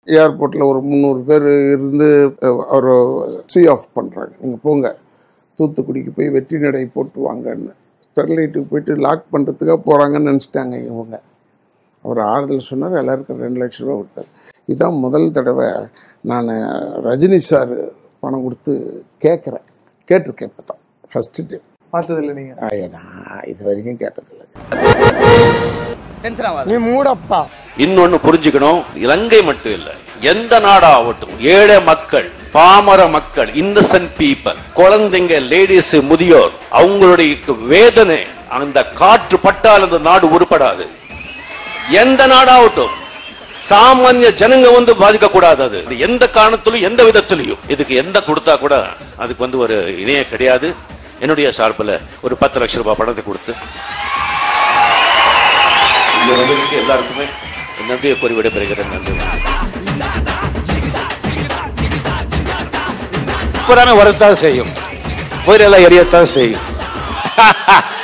ஏர்போர்ட்டில் ஒரு முந்நூறு பேர் இருந்து அஹ், ஒரு சி ஆஃப் பண்ணுறாங்க நீங்கள் போங்க தூத்துக்குடிக்கு போய் வெற்றி நடை போட்டு வாங்கன்னு ஸ்டெர்லைட்டுக்கு போயிட்டு லாக் பண்ணுறதுக்காக போகிறாங்கன்னு நினச்சிட்டாங்க இவங்க அவர் ஆறுதல் சொன்னார் எல்லாருக்கும் ரெண்டு லட்ச ரூபா கொடுத்தாரு இதுதான் முதல் தடவை நான் ரஜினி சார் பணம் கொடுத்து கேட்குறேன் கேட்டிருக்கேன் இப்போ தான் ஃபஸ்ட்டு டைம் பார்த்தது இல்லை நீங்க நான் இது வரைக்கும் கேட்டதில்லை நீ மூடப்பா இன்னொன்னு புரிஞ்சுக்கணும் இலங்கை மட்டும் இல்ல எந்த நாடாகட்டும் ஏழை மக்கள் பாமர மக்கள் இன்னசென்ட் பீப்பிள் குழந்தைங்க லேடிஸ் முதியோர் அவங்களுடைய வேதனை அந்த காற்று பட்டால் அந்த நாடு உருப்படாது எந்த நாடாகட்டும் சாமானிய ஜனங்க வந்து பாதிக்க கூடாது அது இது எந்த காரணத்திலும் எந்த விதத்திலையும் இதுக்கு எந்த கொடுத்தா கூட அதுக்கு வந்து ஒரு இணைய கிடையாது என்னுடைய சார்பில் ஒரு பத்து லட்சம் ரூபாய் பணத்தை கொடுத்து இங்க வந்ததுக்கு எல்லாருக்குமே என்னுடைய கூறி விடைபெறுகிறேன் நன்றி புறான வரத்தான் செய்யும் உயிரெல்லாம் எரியத்தான் செய்யும்